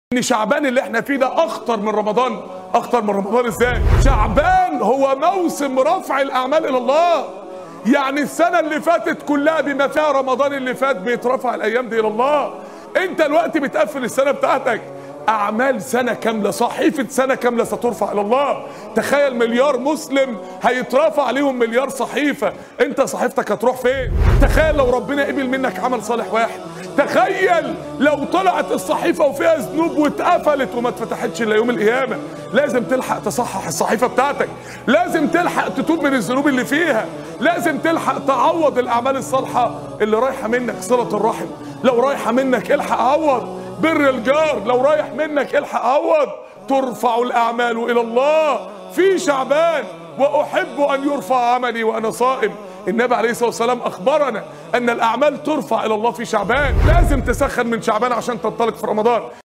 ان شعبان اللي احنا فيه ده اخطر من رمضان اخطر من رمضان ازاي شعبان هو موسم رفع الاعمال الى الله يعني السنه اللي فاتت كلها بما فيها رمضان اللي فات بيترفع الايام دي الى الله انت الوقت بتقفل السنه بتاعتك اعمال سنه كامله صحيفه سنه كامله سترفع الى الله تخيل مليار مسلم هيترفع عليهم مليار صحيفه انت صحيفتك هتروح فين تخيل لو ربنا قبل منك عمل صالح واحد تخيل لو طلعت الصحيفه وفيها ذنوب واتقفلت وما اتفتحتش الا يوم القيامه لازم تلحق تصحح الصحيفه بتاعتك لازم تلحق تتوب من الذنوب اللي فيها لازم تلحق تعوض الاعمال الصالحه اللي رايحه منك صله الرحم لو رايحه منك الحق عوض بر الجار لو رايح منك الحق عوض ترفع الاعمال الى الله في شعبان واحب ان يرفع عملي وانا صائم النبي عليه الصلاه والسلام اخبرنا ان الاعمال ترفع الى الله في شعبان لازم تسخن من شعبان عشان تنطلق في رمضان